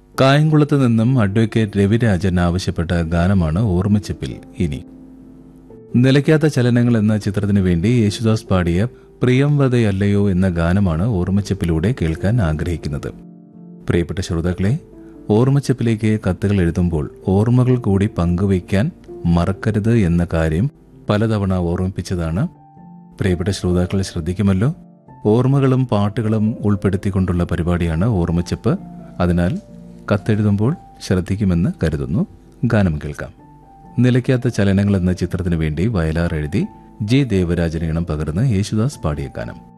കായംകുളത്ത് നിന്നും അഡ്വക്കേറ്റ് രവിരാജൻ ആവശ്യപ്പെട്ട ഗാനമാണ് ഓർമ്മച്ചപ്പിൽ ഇനി നിലയ്ക്കാത്ത ചലനങ്ങൾ എന്ന ചിത്രത്തിനു വേണ്ടി യേശുദാസ് പാടിയ പ്രിയംവതയല്ലയോ എന്ന ഗാനമാണ് ഓർമ്മച്ചപ്പിലൂടെ കേൾക്കാൻ ആഗ്രഹിക്കുന്നത് പ്രിയപ്പെട്ട ശ്രോതാക്കളെ ഓർമ്മച്ചപ്പിലേക്ക് കത്തുകൾ എഴുതുമ്പോൾ ഓർമ്മകൾ കൂടി പങ്കുവയ്ക്കാൻ മറക്കരുത് എന്ന കാര്യം പലതവണ ഓർമ്മിപ്പിച്ചതാണ് പ്രിയപ്പെട്ട ശ്രോതാക്കൾ ശ്രദ്ധിക്കുമല്ലോ ഓർമ്മകളും പാട്ടുകളും ഉൾപ്പെടുത്തിക്കൊണ്ടുള്ള പരിപാടിയാണ് ഓർമ്മച്ചപ്പ് അതിനാൽ കത്തെഴുതുമ്പോൾ ശ്രദ്ധിക്കുമെന്ന് കരുതുന്നു ഗാനം കേൾക്കാം നിലയ്ക്കാത്ത ചലനങ്ങൾ എന്ന ചിത്രത്തിനു വേണ്ടി വയലാർ എഴുതി ജി ദേവരാജനീണം പകർന്ന് യേശുദാസ് പാടിയ ഗാനം